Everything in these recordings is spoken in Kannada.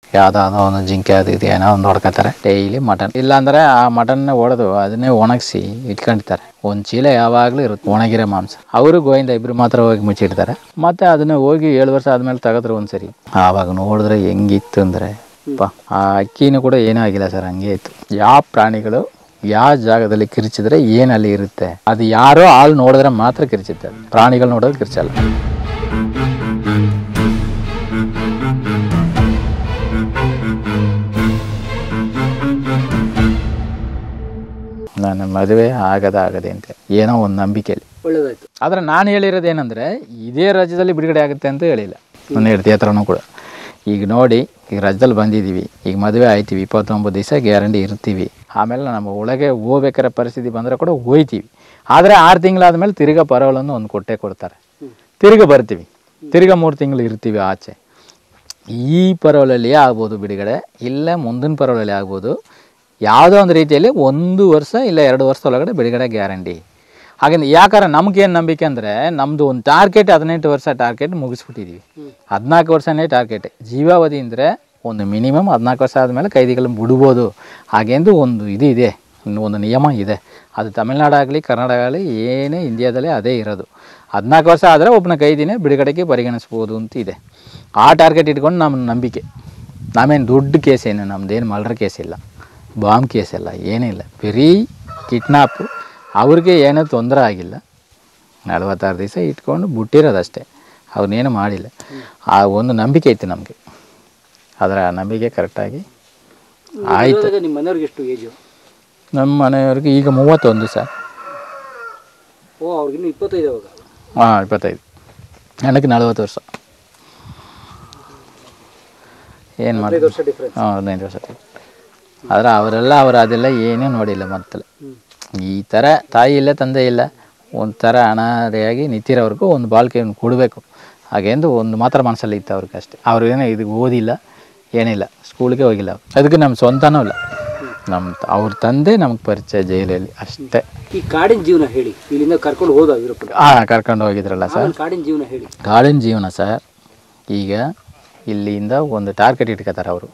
ಯಾವುದಾದ್ರು ಒಂದು ಜಿಂಕೆ ಅದು ಇದು ಏನೋ ಒಂದು ಹೊಡ್ಕೊತಾರೆ ಡೈಲಿ ಮಟನ್ ಇಲ್ಲಾಂದ್ರೆ ಆ ಮಟನ್ನ ಹೊಡೆದು ಅದನ್ನೇ ಒಣಗಿಸಿ ಇಟ್ಕೊಂಡಿರ್ತಾರೆ ಒಂದು ಚೀಲ ಯಾವಾಗಲೂ ಇರುತ್ತೆ ಒಣಗಿರೋ ಮಾಂಸ ಅವರು ಗೋವಿಂದ ಇಬ್ರು ಮಾತ್ರ ಹೋಗಿ ಮುಚ್ಚಿಡ್ತಾರೆ ಮತ್ತೆ ಅದನ್ನ ಹೋಗಿ ಏಳು ವರ್ಷ ಆದ್ಮೇಲೆ ತೆಗೆದ್ರು ಒಂದ್ಸರಿ ಆವಾಗ ನೋಡಿದ್ರೆ ಹೆಂಗಿತ್ತು ಅಂದ್ರೆ ಪ ಆ ಅಕ್ಕಿನೂ ಕೂಡ ಏನೂ ಆಗಿಲ್ಲ ಸರ್ ಹಂಗೆ ಇತ್ತು ಯಾವ ಪ್ರಾಣಿಗಳು ಯಾವ ಜಾಗದಲ್ಲಿ ಕಿರಿಚಿದ್ರೆ ಏನು ಅಲ್ಲಿ ಇರುತ್ತೆ ಅದು ಯಾರೋ ಆಳು ನೋಡಿದ್ರೆ ಮಾತ್ರ ಕಿರಿಚುತ್ತೆ ಅದು. ಪ್ರಾಣಿಗಳು ನೋಡೋದು ಕಿರ್ಚಲ್ಲ ನನ್ನ ಮದುವೆ ಆಗದ ಆಗದೆ ಅಂತ ಏನೋ ಒಂದು ನಂಬಿಕೆಯಲ್ಲಿ ಒಳ್ಳೇದಾಯ್ತು ಆದರೆ ನಾನು ಹೇಳಿರೋದೇನೆಂದರೆ ಇದೇ ರಾಜ್ಯದಲ್ಲಿ ಬಿಡುಗಡೆ ಆಗುತ್ತೆ ಅಂತ ಹೇಳಿಲ್ಲ ನನ್ನ ಹೆಂಡತಿ ಹತ್ರನೂ ಕೂಡ ಈಗ ನೋಡಿ ಈಗ ರಾಜ್ಯದಲ್ಲಿ ಬಂದಿದ್ದೀವಿ ಈಗ ಮದುವೆ ಆಯ್ತೀವಿ ಇಪ್ಪತ್ತೊಂಬತ್ತು ದಿವಸ ಗ್ಯಾರಂಟಿ ಇರ್ತೀವಿ ಆಮೇಲೆ ನಮ್ಮ ಒಳಗೆ ಹೋಗ್ಬೇಕಾರೆ ಪರಿಸ್ಥಿತಿ ಬಂದರೆ ಕೂಡ ಹೋಯ್ತೀವಿ ಆದರೆ ಆರು ತಿಂಗಳಾದ್ಮೇಲೆ ತಿರ್ಗಾ ಪರವಲನ್ನು ಒಂದು ಕೊಟ್ಟೆ ಕೊಡ್ತಾರೆ ತಿರ್ಗಾ ಬರ್ತೀವಿ ತಿರ್ಗಾ ಮೂರು ತಿಂಗಳು ಇರ್ತೀವಿ ಆಚೆ ಈ ಪರವಲಲ್ಲಿ ಆಗ್ಬೋದು ಬಿಡುಗಡೆ ಇಲ್ಲ ಮುಂದಿನ ಪರವಲಲ್ಲಿ ಆಗ್ಬೋದು ಯಾವುದೋ ಒಂದು ರೀತಿಯಲ್ಲಿ ಒಂದು ವರ್ಷ ಇಲ್ಲ ಎರಡು ವರ್ಷ ಒಳಗಡೆ ಬಿಡುಗಡೆ ಗ್ಯಾರಂಟಿ ಹಾಗೆ ಯಾಕಂದ್ರೆ ನಮ್ಗೇನು ನಂಬಿಕೆ ಅಂದರೆ ನಮ್ಮದು ಒಂದು ಟಾರ್ಗೆಟ್ ಹದಿನೆಂಟು ವರ್ಷ ಟಾರ್ಗೆಟ್ ಮುಗಿಸ್ಬಿಟ್ಟಿದ್ದೀವಿ ಹದಿನಾಲ್ಕು ವರ್ಷನೇ ಟಾರ್ಗೆಟ್ ಜೀವಾವಧಿ ಅಂದರೆ ಒಂದು ಮಿನಿಮಮ್ ಹದಿನಾಲ್ಕು ವರ್ಷ ಆದಮೇಲೆ ಕೈದಿಗಳನ್ನ ಬಿಡ್ಬೋದು ಹಾಗೆಂದು ಒಂದು ಇದು ಇದೆ ಇನ್ನು ಒಂದು ನಿಯಮ ಇದೆ ಅದು ತಮಿಳ್ನಾಡು ಆಗಲಿ ಕರ್ನಾಟಕ ಆಗಲಿ ಏನೇ ಇಂಡಿಯಾದಲ್ಲೇ ಅದೇ ಇರೋದು ಹದಿನಾಲ್ಕು ವರ್ಷ ಆದರೆ ಒಬ್ಬನ ಕೈದಿನೇ ಬಿಡುಗಡೆಗೆ ಪರಿಗಣಿಸ್ಬೋದು ಅಂತ ಇದೆ ಆ ಟಾರ್ಗೆಟ್ ಇಟ್ಕೊಂಡು ನಮ್ಮ ನಂಬಿಕೆ ನಾವೇನು ದೊಡ್ಡ ಕೇಸ್ ಏನು ನಮ್ಮದೇನು ಮಲ್ರ ಕೇಸ್ ಇಲ್ಲ ಬಾಂಬ್ ಕೇಸ್ ಇಲ್ಲ ಏನಿಲ್ಲ ಬರೀ ಕಿಡ್ನಾಪು ಅವ್ರಿಗೆ ಏನೂ ತೊಂದರೆ ಆಗಿಲ್ಲ ನಲವತ್ತಾರು ದಿವಸ ಇಟ್ಕೊಂಡು ಬಿಟ್ಟಿರೋದಷ್ಟೇ ಅವ್ರನ್ನೇನು ಮಾಡಿಲ್ಲ ಆ ಒಂದು ನಂಬಿಕೆ ಇತ್ತು ನಮಗೆ ಅದರ ಆ ನಂಬಿಕೆ ಕರೆಕ್ಟಾಗಿ ಆಯಿತು ಇವಾಗ ನಿಮ್ಮ ಮನೆಯವ್ರಿಗೆ ಎಷ್ಟು ಏಜು ನಮ್ಮ ಮನೆಯವ್ರಿಗೆ ಈಗ ಮೂವತ್ತೊಂದು ಸರ್ ಓ ಅವ್ರಿಗಿನ್ನೂ ಇಪ್ಪತ್ತೈದು ಅವಾಗ ಹಾಂ ಇಪ್ಪತ್ತೈದು ನನಗೆ ನಲವತ್ತು ವರ್ಷ ಏನು ಮಾಡಿ ಹದಿನೈದು ವರ್ಷ ಡಿಫ್ರೆನ್ಸ್ ಹಾಂ ಹದಿನೈದು ವರ್ಷ ಆದರೆ ಅವರೆಲ್ಲ ಅವರು ಅದೆಲ್ಲ ಏನೂ ನೋಡಿಲ್ಲ ಮೊದಲು ಈ ಥರ ತಾಯಿ ಇಲ್ಲ ತಂದೆ ಇಲ್ಲ ಒಂಥರ ಅನಾಥೆಯಾಗಿ ನಿಂತಿರೋರ್ಗೂ ಒಂದು ಬಾಳ್ಕೆ ಕೊಡಬೇಕು ಹಾಗೆಂದು ಒಂದು ಮಾತ್ರ ಮನಸ್ಸಲ್ಲಿ ಇತ್ತು ಅವ್ರಿಗೆ ಅಷ್ಟೇ ಅವ್ರೇನೋ ಇದಕ್ಕೆ ಓದಿಲ್ಲ ಏನಿಲ್ಲ ಸ್ಕೂಲ್ಗೆ ಹೋಗಿಲ್ಲ ಅವ್ರು ಅದಕ್ಕೆ ನಮ್ಮ ಸ್ವಂತನೂ ಇಲ್ಲ ನಮ್ಮ ಅವ್ರ ತಂದೆ ನಮ್ಗೆ ಪರಿಚಯ ಜೈಲಲ್ಲಿ ಅಷ್ಟೇ ಈ ಕಾಡಿನ ಜೀವನ ಹೇಳಿ ಇಲ್ಲಿಂದ ಕರ್ಕೊಂಡು ಹೋದ ವೀರಪ್ಪನ ಹಾಂ ಕರ್ಕೊಂಡು ಹೋಗಿದ್ರಲ್ಲ ಸರ್ ಆಮೇಲೆ ಕಾಡಿನ ಜೀವನ ಹೇಳಿ ಕಾಡಿನ ಜೀವನ ಸರ್ ಈಗ ಇಲ್ಲಿಂದ ಒಂದು ಟಾರ್ಗೆಟ್ ಇಟ್ಕೋತಾರೆ ಅವರು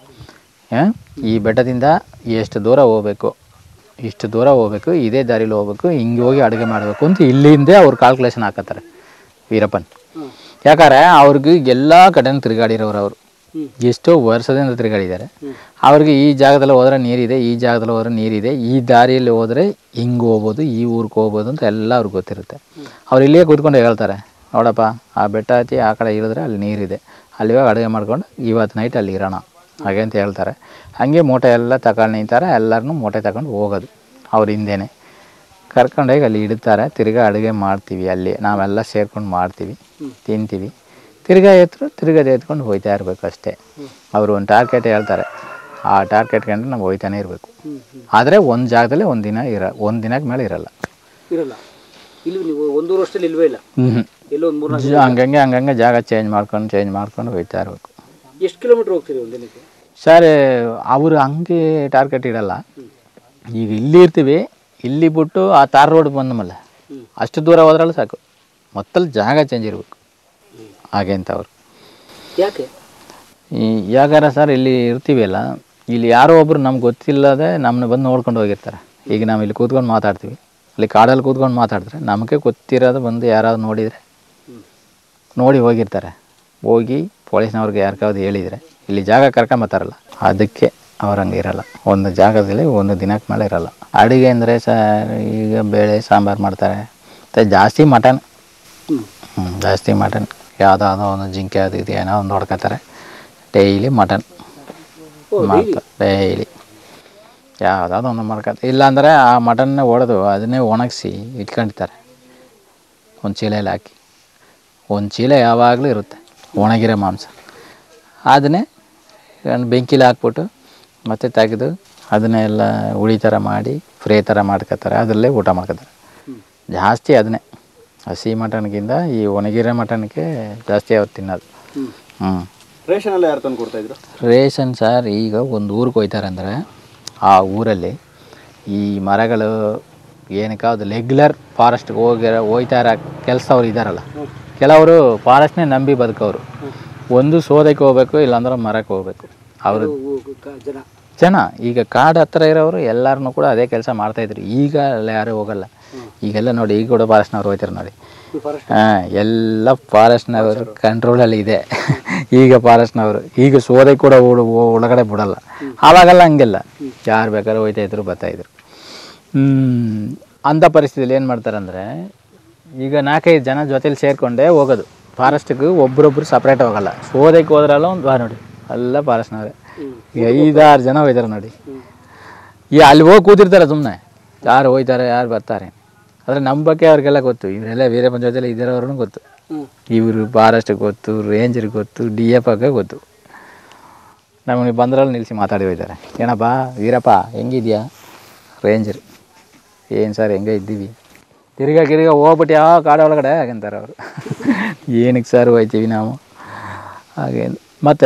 ಈ ಬೆಟ್ಟದಿಂದ ಎಷ್ಟು ದೂರ ಹೋಗ್ಬೇಕು ಇಷ್ಟು ದೂರ ಹೋಗ್ಬೇಕು ಇದೇ ದಾರಿಲಿ ಹೋಗ್ಬೇಕು ಹಿಂಗೆ ಹೋಗಿ ಅಡುಗೆ ಮಾಡಬೇಕು ಅಂತ ಇಲ್ಲಿಂದೇ ಅವ್ರು ಕಾಲ್ಕುಲೇಷನ್ ಹಾಕತ್ತಾರೆ ವೀರಪ್ಪನ್ ಹ್ಮ್. ಯಾಕಂದ್ರೆ ಅವ್ರಿಗೆ ಎಲ್ಲ ಕಡೆನೂ ತಿರುಗಾಡಿರೋರು ಅವರು ಹ್ಮ್. ಎಷ್ಟೋ ವರ್ಷದಿಂದ ತಿರುಗಾಡಿದ್ದಾರೆ ಅವ್ರಿಗೆ ಈ ಜಾಗದಲ್ಲಿ ಹೋದ್ರೆ ನೀರಿದೆ ಈ ಜಾಗದಲ್ಲಿ ಹೋದ್ರೆ ನೀರಿದೆ ಈ ದಾರಿಯಲ್ಲಿ ಹೋದರೆ ಹಿಂಗೆ ಹೋಗ್ಬೋದು ಈ ಊರಿಗೆ ಹೋಗ್ಬೋದು ಅಂತ ಎಲ್ಲ ಅವ್ರಿಗೆ ಗೊತ್ತಿರುತ್ತೆ ಅವ್ರು ಇಲ್ಲಿಯೇ ಕೂತ್ಕೊಂಡು ಹೇಳ್ತಾರೆ ನೋಡಪ್ಪ ಆ ಬೆಟ್ಟ ಹತ್ತಿ ಆ ಕಡೆ ಇಳಿದ್ರೆ ಅಲ್ಲಿ ನೀರಿದೆ ಅಲ್ಲಿ ಹೋಗಿ ಅಡುಗೆ ಮಾಡ್ಕೊಂಡು ಇವತ್ತು ನೈಟ್ ಅಲ್ಲಿ ಇರೋಣ ಹಾಗೆ ಅಂತ ಹೇಳ್ತಾರೆ ಹಾಗೆ ಮೂಟೆ ಎಲ್ಲ ತಗೊಂಡು ನಿಂತಾರೆ ಎಲ್ಲರನ್ನೂ ಮೂಟೆ ತಗೊಂಡು ಹೋಗೋದು ಅವ್ರ ಹಿಂದೆನೇ ಕರ್ಕೊಂಡೋಗಿ ಅಲ್ಲಿ ಇಡ್ತಾರೆ ತಿರ್ಗಾ ಅಡುಗೆ ಮಾಡ್ತೀವಿ ಅಲ್ಲಿ ನಾವೆಲ್ಲ ಸೇರ್ಕೊಂಡು ಮಾಡ್ತೀವಿ ತಿಂತೀವಿ ತಿರ್ಗಾ ಎತ್ತರು ತಿರ್ಗಾ ಎತ್ಕೊಂಡು ಹೋಯ್ತಾ ಇರಬೇಕು ಅಷ್ಟೇ ಅವರು ಒಂದು ಟಾರ್ಗೆಟ್ ಹೇಳ್ತಾರೆ ಆ ಟಾರ್ಗೆಟ್ ಕಂಡು ನಾವು ಹೋಯ್ತಾನೆ ಇರಬೇಕು ಹ್ಮ್ ಹ್ಮ್ ಆದರೆ ಒಂದು ಜಾಗದಲ್ಲಿ ಒಂದು ದಿನ ಇರ ಒಂದು ದಿನಕ್ಕೆ ಮೇಲೆ ಇರಲ್ಲ ಇರಲ್ಲ ಇಲ್ಲಿ ನೀವು ಒಂದೂರು ವರ್ಷದಲ್ಲಿ ಇಲ್ವೇ ಇಲ್ಲ ಹ್ಞೂ ಎಲ್ಲೋ ಒಂದು ಮೂರ್ನಾಲ್ಕು ಜ- ಹಂಗಂಗೆ ಹಂಗಂಗೆ ಜಾಗ ಚೇಂಜ್ ಮಾಡ್ಕೊಂಡು ಚೇಂಜ್ ಮಾಡ್ಕೊಂಡು ಹೋಯ್ತಾ ಇರಬೇಕು ಎಷ್ಟು ಕಿಲೋಮೀಟ್ರ್ ಹೋಗ್ತೀರಿ ಒಂದು ದಿನಕ್ಕೆ ಸರ್ ಅವರು ಹಂಗೆ ಟಾರ್ಗೆಟ್ ಇಡಲ್ಲ ಈಗ ಇಲ್ಲಿ ಇರ್ತೀವಿ ಇಲ್ಲಿ ಬಿಟ್ಟು ಆ ತಾರ್ ರೋಡ್ ಬಂದಮಲ್ಲ ಹ್ಮ್. ಅಷ್ಟು ದೂರ ಹೋದ್ರಲ್ಲ ಸಾಕು ಮೊತ್ತಲ್ಲಿ ಜಾಗ ಚೇಂಜ್ ಇರಬೇಕು ಹಾಗೆ ಅಂತ ಅವರು ಯಾಕೆ ಈ ಯಾಕಾರ ಸರ್ ಇಲ್ಲಿ ಇರ್ತೀವಲ್ಲ ಇಲ್ಲಿ ಯಾರೋ ಒಬ್ರು ನಮ್ಗೆ ಗೊತ್ತಿಲ್ಲದೆ ನಮ್ಮನ್ನ ಬಂದು ನೋಡ್ಕೊಂಡು ಹೋಗಿರ್ತಾರೆ ಈಗ ನಾವು ಇಲ್ಲಿ ಕೂತ್ಕೊಂಡು ಮಾತಾಡ್ತೀವಿ ಅಲ್ಲಿ ಕಾಡಲ್ಲಿ ಕೂತ್ಕೊಂಡು ಮಾತಾಡಿದ್ರೆ ನಮಗೆ ಗೊತ್ತಿರೋದು ಬಂದು ಯಾರಾದ್ರು ನೋಡಿದರೆ ನೋಡಿ ಹೋಗಿರ್ತಾರೆ ಹೋಗಿ ಪೊಲೀಸ್ನವ್ರಿಗೆ ಯಾರಿಗಾದ್ರು ಹೇಳಿದರೆ ಇಲ್ಲಿ ಜಾಗ ಕರ್ಕೊಂಬತ್ತಾರಲ್ಲ ಅದಕ್ಕೆ ಅವ್ರು ಹಂಗೆ ಇರಲ್ಲ ಒಂದು ಜಾಗದಲ್ಲಿ ಒಂದು ದಿನಕ್ಕೆ ಮೇಲೆ ಇರಲ್ಲ ಅಡುಗೆ ಅಂದರೆ ಸರ್ ಈಗ ಬೇಳೆ ಸಾಂಬಾರು ಮಾಡ್ತಾರೆ ಮತ್ತು ಜಾಸ್ತಿ ಮಟನ್ ಹ್ಞೂ ಹ್ಮ್, ಜಾಸ್ತಿ ಮಟನ್ ಯಾವುದಾದ್ರು ಒಂದು ಜಿಂಕೆ ಅದು ಇದು ಏನೋ ಒಂದು ಹೊಡ್ಕೊತಾರೆ ಡೈಲಿ ಮಟನ್ ಮಾಡ್ತಾರೆ ಡೈಲಿ ಯಾವುದಾದ್ರು ಒಂದು ಮಾಡ್ಕೊತಾರೆ ಇಲ್ಲಾಂದರೆ ಆ ಮಟನ್ನ ಹೊಡೆದು ಅದನ್ನೇ ಒಣಗಿಸಿ ಇಟ್ಕೊಂಡಿರ್ತಾರೆ ಒಂದು ಚೀಲೆಯಲ್ಲಿ ಹಾಕಿ ಒಂದು ಚೀಲ ಯಾವಾಗಲೂ ಇರುತ್ತೆ ಒಣಗಿರೋ ಮಾಂಸ ಅದನ್ನೇ ಒಂದು ಬೆಂಕಿಲಿ ಹಾಕ್ಬಿಟ್ಟು ಮತ್ತೆ ತೆಗೆದು ಅದನ್ನೆಲ್ಲ ಹುಳಿ ಥರ ಮಾಡಿ ಫ್ರೈ ಥರ ಮಾಡ್ಕೊತಾರೆ ಅದರಲ್ಲೇ ಊಟ ಮಾಡ್ಕೊತಾರೆ ಜಾಸ್ತಿ ಅದನ್ನೇ ಹಸಿ ಮಟನ್ಗಿಂತ ಈ ಒಣಗಿರೋ ಮಟನ್ಗೆ ಜಾಸ್ತಿ ಅವ್ರು ತಿನ್ನೋದು ಹ್ಞೂ ಹ್ಞೂ ರೇಷನ್ ಎಲ್ಲ ಯಾರು ತಂದು ಕೊಡ್ತಾ ಇದ್ರು ರೇಷನ್ ಸರ್ ಈಗ ಒಂದು ಊರಿಗೆ ಹೋಯ್ತಾರೆ ಅಂದರೆ ಆ ಊರಲ್ಲಿ ಈ ಮರಗಳು ಏನಕ್ಕೆ ಅದು ರೆಗ್ಯುಲರ್ ಫಾರೆಸ್ಟ್ಗೆ ಹೋಗಿರೋ ಹೋಯ್ತಾ ಇರೋ ಕೆಲಸವ್ರು ಇದ್ದಾರಲ್ಲ ಕೆಲವರು ಫಾರೆಸ್ಟ್ನೇ ನಂಬಿ ಬದುಕೋರು ಒಂದು ಸೋದಕ್ಕೆ ಹೋಗ್ಬೇಕು ಇಲ್ಲಾಂದ್ರೆ ಮರಕ್ಕೆ ಹೋಗ್ಬೇಕು ಅವರು ಊ- ಕ- ಜನ ಜನ ಈಗ ಕಾಡು ಹತ್ರ ಇರೋರು ಎಲ್ಲರನ್ನೂ ಕೂಡ ಅದೇ ಕೆಲಸ ಮಾಡ್ತಾಯಿದ್ರು ಈಗ ಎಲ್ಲ ಯಾರೂ ಹೋಗಲ್ಲ ಈಗೆಲ್ಲ ನೋಡಿ ಈಗ ಕೂಡ ಫಾರೆಸ್ಟ್ನವ್ರು ಹೋಗ್ತಾರೆ ನೋಡಿ ಈ ಫಾರೆಸ್ಟ್ ಹಾಂ ಎಲ್ಲ ಫಾರೆಸ್ಟ್ನವರು ಕಂಟ್ರೋಲಲ್ಲಿ ಇದೆ ಈಗ ಫಾರೆಸ್ಟ್ನವರು ಈಗ ಸೋದೆ ಕೂಡ ಒಳ- ಒಳಗಡೆ ಬಿಡಲ್ಲ ಆವಾಗೆಲ್ಲ ಹಂಗೆಲ್ಲ ಯಾರು ಬೇಕಾದ್ರೂ ಹೋಯ್ತಾ ಇದ್ರು ಬರ್ತಾ ಇದ್ರು ಹ್ಮ್. ಅಂಥ ಪರಿಸ್ಥಿತಿಯಲ್ಲಿ ಏನು ಮಾಡ್ತಾರೆ ಅಂದರೆ ಈಗ ನಾಲ್ಕೈದು ಜನ ಜೊತೆಲಿ ಸೇರಿಕೊಂಡೇ ಹೋಗೋದು ಫಾರೆಸ್ಟಿಗೆ ಒಬ್ರೊಬ್ರು ಸಪ್ರೇಟ್ ಹೋಗಲ್ಲ ಸೋದಕ್ಕೆ ಹೋದ್ರಲ್ಲ ಒಂದು ಬಾ ನೋಡಿ ಎಲ್ಲ ಫಾರೆಸ್ಟ್ನವರೇ ಈಗ ಐದಾರು ಜನ ಹೋಯ್ತಾರೆ ನೋಡಿ ಈ ಅಲ್ಲಿ ಹೋಗಿ ಕೂತಿರ್ತಾರೆ ಸುಮ್ಮನೆ ಯಾರು ಹೋಯ್ತಾರೆ ಯಾರು ಬರ್ತಾರೆ ಆದರೆ ನಮ್ಮ ಬಗ್ಗೆ ಅವ್ರಿಗೆಲ್ಲ ಗೊತ್ತು ಇವರೆಲ್ಲ ವೀರಪ್ಪನ ಜೊತೆಲಿ ಇದ್ದಿರೋರ್ನು ಗೊತ್ತು ಹ್ಮ್. ಇವರು ಫಾರೆಸ್ಟ್ಗೆ ಗೊತ್ತು ರೇಂಜರ್ಗೆ ಗೊತ್ತು ಡಿ ಎಫ್ ಆಗ ಗೊತ್ತು ನಮಗೆ ಬಂದ್ರಲ್ಲಿ ನಿಲ್ಲಿಸಿ ಮಾತಾಡಿ ಹೋಯ್ತಾರೆ ಏನಪ್ಪ ವೀರಪ್ಪ ಹೆಂಗಿದ್ಯಾ ರೇಂಜರ್ ಏನು ಸರ್ ಹೆಂಗೆ ಇದ್ದೀವಿ ತಿರ್ಗಾ ಗಿರ್ಗಾ ಹೋಗ್ಬಿಟ್ಟು ಯಾವ ಕಾಡ ಒಳಗಡೆ ಹಾಗಂತಾರೆ ಅವರು ಏನಕ್ಕೆ ಸರ್ ಹೋಯ್ತೀವಿ ನಾವು ಹಾಗೆ ಮತ್ತು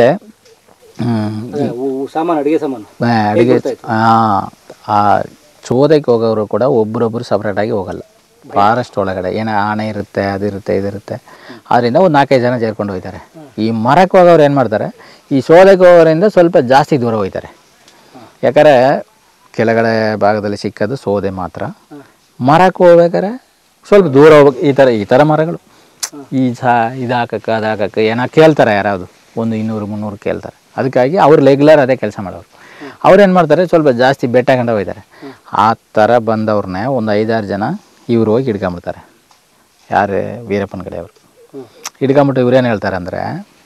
ಅದೇ ಊ- ಊ- ಸಾಮಾನು ಅಡಿಗೆ ಸಾಮಾನು ಅಡುಗೆ ಹಾಂ ಆ ಚೋದಕ್ಕೆ ಹೋಗೋರು ಕೂಡ ಒಬ್ರೊಬ್ರು ಸಪ್ರೇಟಾಗಿ ಹೋಗಲ್ಲ ಫಾರೆಸ್ಟ್ ಒಳಗಡೆ ಏನೋ ಆನೆ ಇರುತ್ತೆ ಅದಿರುತ್ತೆ ಇದಿರುತ್ತೆ ಅದರಿಂದ ಒಂದು ನಾಲ್ಕೈದು ಜನ ಸೇರ್ಕೊಂಡು ಹೋಗ್ತಾರೆ ಈ ಮರಕ್ಕೆ ಹೋಗೋರು ಏನು ಮಾಡ್ತಾರೆ ಈ ಸೋದಕ್ಕೆ ಹೋಗೋರಿಂದ ಸ್ವಲ್ಪ ಜಾಸ್ತಿ ದೂರ ಹೋಗ್ತಾರೆ ಯಾಕಂದರೆ ಕೆಳಗಡೆ ಭಾಗದಲ್ಲಿ ಸಿಕ್ಕೋದು ಸೋದೆ ಮಾತ್ರ ಮರಕ್ಕೆ ಹೋಗ್ಬೇಕಾರೆ ಸ್ವಲ್ಪ ದೂರ ಹೋಗ್ಬೇಕು ಈ ಥರ ಈ ಥರ ಮರಗಳು ಈ ಸಾ ಇದು ಹಾಕಕ್ಕೆ ಅದು ಹಾಕಕ್ಕೆ ಏನೋ ಕೇಳ್ತಾರೆ ಯಾರಾವುದು ಒಂದು ಇನ್ನೂರು ಮುನ್ನೂರು ಕೇಳ್ತಾರೆ ಅದಕ್ಕಾಗಿ ಅವ್ರು ರೆಗ್ಯುಲರ್ ಅದೇ ಕೆಲಸ ಮಾಡೋರು ಅವ್ರು ಏನು ಮಾಡ್ತಾರೆ ಸ್ವಲ್ಪ ಜಾಸ್ತಿ ಬೆಟ್ಟ ಕಂಡು ಹೋಗ್ತಾರೆ ಆ ಥರ ಬಂದವ್ರನ್ನೇ ಒಂದು ಐದಾರು ಜನ ಇವ್ರು ಹೋಗಿ ಹಿಡ್ಕೊಂಬಿಡ್ತಾರೆ ಯಾರೇ ವೀರಪ್ಪನ ಕಡೆಯವರು ಹಿಡ್ಕೊಂಬಿಟ್ಟು ಇವ್ರೇನು ಹೇಳ್ತಾರೆ ಅಂದರೆ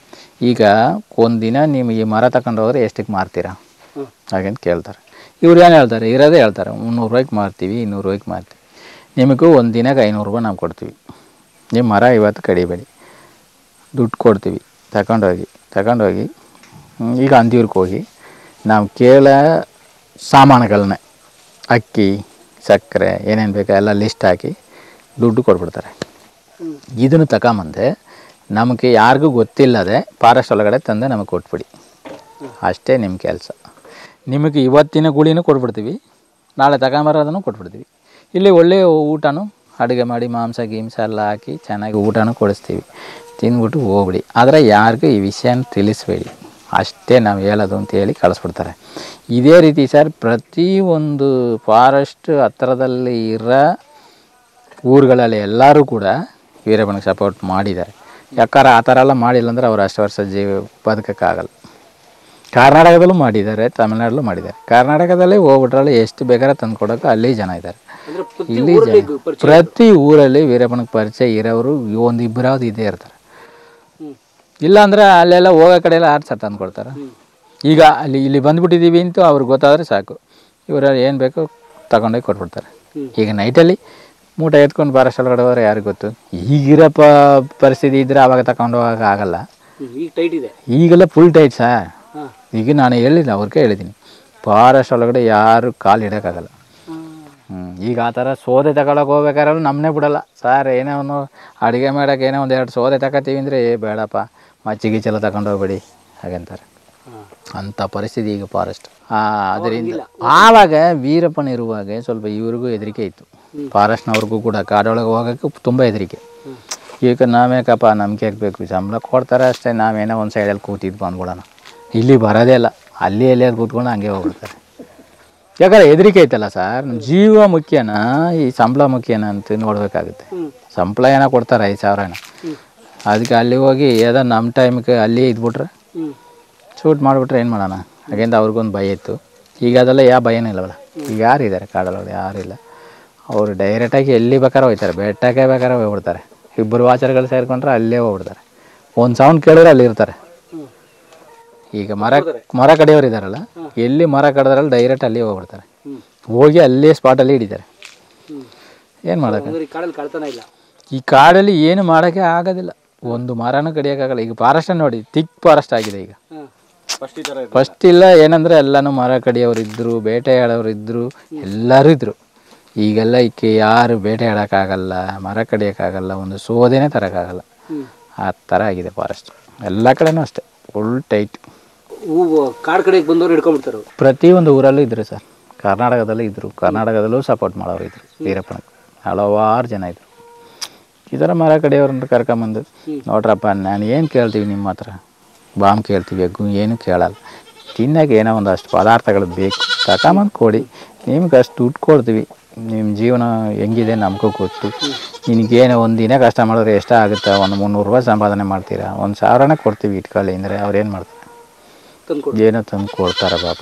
ಈಗ ಒಂದಿನ ನೀವು ಈ ಮರ ತಗೊಂಡು ಹೋದ್ರೆ ಎಷ್ಟಕ್ಕೆ ಮಾರ್ತೀರಾ ಹ್ಮ್. ಹಾಗಂತ ಕೇಳ್ತಾರೆ ಇವ್ರು ಏನು ಹೇಳ್ತಾರೆ ಇರೋದೇ ಹೇಳ್ತಾರೆ ಮುನ್ನೂರು ರೂಪಾಯ್ಗೆ ಮಾರ್ತೀವಿ ಇನ್ನೂರು ರೂಪಾಯ್ಗೆ ಮಾರ್ತೀವಿ ನಿಮಗೂ ಒಂದು ದಿನಕ್ಕೆ ಐನೂರು ರೂಪಾಯಿ ನಾವು ಕೊಡ್ತೀವಿ ನಿಮ್ಮ ಮರ ಇವತ್ತು ಕಡಿಬೇಡಿ ದುಡ್ಡು ಕೊಡ್ತೀವಿ ತಗೊಂಡೋಗಿ ತಗೊಂಡೋಗಿ ಹ್ಮ್, ಈಗ ಅಂದಿವ್ರಿಗೆ ಹೋಗಿ ನಾವು ಕೇಳ ಸಾಮಾನುಗಳನ್ನೇ ಅಕ್ಕಿ ಸಕ್ಕರೆ ಏನೇನು ಬೇಕೋ ಎಲ್ಲ ಲಿಸ್ಟ್ ಹಾಕಿ ದುಡ್ಡು ಕೊಟ್ಬಿಡ್ತಾರೆ ಹ್ಮ್. ಇದನ್ನು ತಗೊಂಬಂದೆ ನಮಗೆ ಯಾರಿಗೂ ಗೊತ್ತಿಲ್ಲದೆ ಫಾರೆಸ್ಟ್ ಒಳಗಡೆ ತಂದು ನಮಗೆ ಕೊಟ್ಬಿಡಿ ಅಷ್ಟೇ ನಿಮ್ಮ ಕೆಲಸ ನಿಮಗೆ ಇವತ್ತಿನ ಗುಳಿನೂ ಕೊಟ್ಬಿಡ್ತೀವಿ ನಾಳೆ ತಗೊಂಬರೋದನ್ನು ಕೊಟ್ಬಿಡ್ತೀವಿ ಇಲ್ಲಿ ಒಳ್ಳೆಯ ಊಟನೂ ಅಡುಗೆ ಮಾಡಿ ಮಾಂಸ ಗೀಂಸ ಎಲ್ಲ ಹಾಕಿ ಚೆನ್ನಾಗಿ ಊಟನೂ ಕೊಡಿಸ್ತೀವಿ ತಿಂದ್ಬಿಟ್ಟು ಹೋಗ್ಬಿಡಿ ಆದರೆ ಯಾರಿಗೂ ಈ ವಿಷಯನ ತಿಳಿಸ್ಬೇಡಿ ಅಷ್ಟೇ ನಾವು ಹೇಳೋದು ಅಂತ ಹೇಳಿ ಕಳಿಸ್ಬಿಡ್ತಾರೆ ಇದೇ ರೀತಿ ಸರ್ ಪ್ರತಿಯೊಂದು ಫಾರೆಸ್ಟ್ ಹತ್ರದಲ್ಲಿ ಇರೋ ಊರುಗಳಲ್ಲಿ ಎಲ್ಲರೂ ಕೂಡ ವೀರಪ್ಪನಿಗೆ ಸಪೋರ್ಟ್ ಮಾಡಿದ್ದಾರೆ ಯಾಕಾರ ಆ ಥರ ಎಲ್ಲ ಮಾಡಿಲ್ಲ ಅಂದರೆ ಅವ್ರು ಅಷ್ಟು ವರ್ಷ ಜೀವ ಬದುಕೋಕ್ಕಾಗಲ್ಲ ಕರ್ನಾಟಕದಲ್ಲೂ ಮಾಡಿದ್ದಾರೆ ತಮಿಳ್ನಾಡಲ್ಲೂ ಮಾಡಿದ್ದಾರೆ ಕರ್ನಾಟಕದಲ್ಲೇ ಹೋಗ್ಬಿಟ್ರಲ್ಲಿ ಎಷ್ಟು ಬೇಕಾದ್ರೆ ತಂದು ಕೊಡೋಕೆ ಅಲ್ಲಿ ಜನ ಇದ್ದಾರೆ ಅಂದ್ರೆ ಪ್ರತಿ ಇಲ್ಲಿ ಊರಲ್ಲಿ ಜನ ಪರಿಚಯ ಪ್ರತಿ ಊರಲ್ಲಿ ವೀರಪ್ಪನಿಗೆ ಪರಿಚಯ ಇರೋರು ಒಂದು ಇಬ್ಬರಾವ್ದು ಇದ್ದೇ ಇರ್ತಾರೆ ಹ್ಮ್. ಇಲ್ಲ ಅಂದ್ರೆ ಅಲ್ಲೆಲ್ಲ ಹೋಗೋ ಕಡೆ ಎಲ್ಲ ಆರು ಸರ್ ತಂದು ಕೊಡ್ತಾರೆ ಹ್ಮ್. ಈಗ ಅಲ್ಲಿ ಇಲ್ಲಿ ಬಂದ್ಬಿಟ್ಟಿದ್ದೀವಿ ಅಂತ ಅವ್ರಿಗೆ ಗೊತ್ತಾದರೆ ಸಾಕು ಇವರು ಏನು ಬೇಕೋ ತಗೊಂಡೋಗಿ ಕೊಟ್ಬಿಡ್ತಾರೆ ಹ್ಮ್. ಈಗ ನೈಟಲ್ಲಿ ಮೂಟೆ ಎತ್ಕೊಂಡು ಫಾರೆಸ್ಟ್ ಒಳಗಡೆ ಹೋದ್ರೆ ಯಾರಿಗೆ ಗೊತ್ತು ಈಗಿರೋ ಪ ಪರಿಸ್ಥಿತಿ ಇದ್ದರೆ ಆವಾಗ ತಗೊಂಡು ಹೋಗಕ್ಕೆ ಆಗಲ್ಲ ಹ್ಮ್. ಈಗ ಟೈಟ್ ಇದೆ ಈಗೆಲ್ಲ ಫುಲ್ ಟೈಟ್ ಸರ್ ಹಾ ಈಗ ನಾನು ಹೇಳಿಲ್ಲ ಅವ್ರಿಗೆ ಹೇಳಿದ್ದೀನಿ ಫಾರೆಸ್ಟ್ ಒಳಗಡೆ ಯಾರು ಕಾಲು ಇಡೋಕ್ಕಾಗಲ್ಲ ಹ್ಮ್. ಈಗ ಆ ಥರ ಸೋದೆ ತಗೊಳಕ್ಕೆ ಹೋಗ್ಬೇಕಾದ್ರೆ ನಮ್ಮನ್ನೇ ಬಿಡಲ್ಲ ಸರ್ ಏನೋ ಒಂದು ಅಡುಗೆ ಮಾಡೋಕೆ ಏನೋ ಒಂದು ಎರಡು ಸೋದೆ ತಗೋತೀವಿ ಅಂದರೆ ಏ ಬೇಡಪ್ಪ ಮಚ್ಚಿ ಗಿಚ್ಚೆಲ್ಲ ತಗೊಂಡು ಹೋಗ್ಬೇಡಿ ಹಾಗಂತಾರೆ ಹಾ. ಅಂಥ ಪರಿಸ್ಥಿತಿ ಈಗ ಫಾರೆಸ್ಟ್ ಅದರಿಂದ ಆವಾಗ ವೀರಪ್ಪನ ಇರುವಾಗ ಸ್ವಲ್ಪ ಇವ್ರಿಗೂ ಹೆದರಿಕೆ ಇತ್ತು ಫಾರೆಸ್ಟ್ನವ್ರಿಗೂ ಕೂಡ ಕಾಡೊಳಗೆ ಹೋಗೋಕ್ಕೆ ತುಂಬ ಹೆದರಿಕೆ ಈಗ ನಾವೇಕಪ್ಪ ನಮ್ಗೆ ಬೇಕು ಸಂಬಳ ಕೊಡ್ತಾರೆ ಅಷ್ಟೇ ನಾವೇನೋ ಒಂದು ಸೈಡಲ್ಲಿ ಕೂತಿದ್ದು ಬಂದ್ಬಿಡೋಣ ಇಲ್ಲಿ ಬರೋದೇ ಇಲ್ಲ ಅಲ್ಲಿ ಎಲ್ಲಿಯಾದ್ರು ಕೂತ್ಕೊಂಡು ಹಂಗೆ ಹೋಗ್ಬಿಡ್ತಾರೆ ಯಾಕಂದ್ರೆ ಹೆದರಿಕೆ ಐತಲ್ಲ ಸರ್ ನಮ್ಮ ಜೀವ ಮುಖ್ಯನಾ ಈ ಸಂಬಳ ಮುಖ್ಯನಾ ಅಂತ ನೋಡಬೇಕಾಗುತ್ತೆ ಹ್ಮ್. ಸಂಬಳ ಏನೋ ಕೊಡ್ತಾರೆ ಐದು ಸಾವಿರನ ಅದಕ್ಕೆ ಅಲ್ಲಿ ಹೋಗಿ ಏನೋ ನಮ್ಮ ಟೈಮ್ಗೆ ಅಲ್ಲಿಯೇ ಇದ್ಬಿಟ್ರೆ ಹ್ಮ್. ಶೂಟ್ ಮಾಡಿಬಿಟ್ರೆ ಏನು ಮಾಡೋಣ ಹಾಗೆಂದ ಅವ್ರಿಗೊಂದು ಭಯ ಇತ್ತು ಈಗ ಅದೆಲ್ಲ ಯಾವ ಭಯನೂ ಇಲ್ಲವಲ್ಲ ಈಗ ಯಾರು ಇದ್ದಾರೆ ಕಾಡೊಳಗಡೆ ಯಾರಿಲ್ಲ ಅವರು ಡೈರೆಕ್ಟಾಗಿ ಎಲ್ಲಿ ಬೇಕಾದ್ರೆ ಹೋಗ್ತಾರೆ ಬೆಟ್ಟಕ್ಕೆ ಬೇಕಾದ್ರೆ ಹೋಗ್ಬಿಡ್ತಾರೆ ಇಬ್ಬರು ವಾಚರ್ಗಳು ಸೇರಿಕೊಂಡ್ರೆ ಅಲ್ಲೇ ಹೋಗ್ಬಿಡ್ತಾರೆ ಒಂದು ಸೌಂಡ್ ಕೇಳಿದ್ರೆ ಅಲ್ಲಿ ಇರ್ತಾರೆ ಹ್ಮ್. ಈಗ ಮರ ಮರ ಕಡಿಯೋರು ಇದ್ದಾರಲ್ಲ ಎಲ್ಲಿ ಮರ ಕಡಿದ್ರಲ್ಲಿ ಡೈರೆಕ್ಟ್ ಅಲ್ಲಿ ಹೋಗ್ಬಿಡ್ತಾರೆ ಹ್ಮ್. ಹೋಗಿ ಅಲ್ಲೇ ಸ್ಪಾಟಲ್ಲಿ ಹಿಡಿತಾರೆ ಹ್ಮ್. ಏನು ಮಾಡೋಕ್ಕೆ ಅಂದ್ರೆ ಈ ಕಾಡಲ್ಲಿ ಕಳ್ತನ ಇಲ್ಲ ಈ ಕಾಡಲ್ಲಿ ಏನು ಮಾಡೋಕ್ಕೆ ಆಗೋದಿಲ್ಲ ಒಂದು ಮರನೂ ಕಡಿಯೋಕ್ಕಾಗಲ್ಲ ಈಗ ಫಾರೆಸ್ಟ್ ನೋಡಿ ತಿಕ್ ಫಾರೆಸ್ಟ್ ಆಗಿದೆ ಈಗ ಹಾ. ಫಸ್ಟ್ ಈ ಥರ ಫಸ್ಟ್ ಇಲ್ಲ ಏನಂದ್ರೆ ಎಲ್ಲನೂ ಮರ ಕಡಿಯೋರು ಇದ್ರು ಬೇಟೆಯಾಡೋರು ಇದ್ರು ಎಲ್ಲರೂ ಇದ್ರು ಈಗೆಲ್ಲ ಈಕೆ ಯಾರು ಬೇಟೆಯಾಡೋಕ್ಕಾಗಲ್ಲ ಮರ ಕಡಿಯೋಕ್ಕಾಗಲ್ಲ ಒಂದು ಸೋದೆನೇ ತರೋಕ್ಕಾಗಲ್ಲ ಹ್ಮ್. ಆ ಥರ ಆಗಿದೆ ಫಾರೆಸ್ಟ್ ಎಲ್ಲ ಕಡೆನೂ ಅಷ್ಟೇ ಫುಲ್ ಟೈಟ್ ಹೂವು ಕಾಡ್ ಕಡೆಗೆ ಬಂದವ್ರು ಹಿಡ್ಕೊಂಡ್ಬಿಡ್ತಾರೆ ಅವ್ರು. ಪ್ರತಿಯೊಂದು ಊರಲ್ಲೂ ಇದ್ರು ಸರ್ ಕರ್ನಾಟಕದಲ್ಲೂ ಇದ್ದರು ಕರ್ನಾಟಕದಲ್ಲೂ ಸಪೋರ್ಟ್ ಮಾಡೋರು ಇದ್ರು ವೀರಪ್ಪನಿಗೆ ಹಲವಾರು ಜನ ಇದ್ರು ಈ ಥರ ಮರ ಕಡೆಯವ್ರನ್ನ ಕರ್ಕೊಂಬಂದು ನೋಡ್ರಪ್ಪ ನಾನು ಏನು ಕೇಳ್ತೀವಿ ನಿಮ್ಮ ಹತ್ರ ಬಾಂಬ್ ಕೇಳ್ತೀವಿ ಎಗ್ಗು ಏನು ಕೇಳಲ್ಲ ತಿನ್ನಕ್ಕೆ ಏನೋ ಒಂದಷ್ಟು ಪದಾರ್ಥಗಳು ಬೇಕು ತಗೊಂಬಂದು ಕೊಡಿ ನಿಮ್ಗೆ ಅಷ್ಟು ದುಡ್ಡು ಕೊಡ್ತೀವಿ ನಿಮ್ಮ ಜೀವನ ಹೆಂಗಿದೆ ನಮಗೂ ಗೊತ್ತು ನಿನಗೇನು ಒಂದು ದಿನ ಕಷ್ಟ ಮಾಡಿದ್ರೆ ಎಷ್ಟಾಗುತ್ತೆ ಒಂದು ಮುನ್ನೂರು ರೂಪಾಯಿ ಸಂಪಾದನೆ ಮಾಡ್ತೀರಾ ಒಂದು ಸಾವಿರನೇ ಕೊಡ್ತೀವಿ ಇಟ್ಕೊಳ್ಳಿ ಅಂದರೆ ಅವ್ರು ಏನು ಮಾಡ್ತಾರೆ ತಂದ್ಕೊಡಿ ಏನೋ ತಂದು ಕೊಡ್ತಾರೆ ಪಾಪ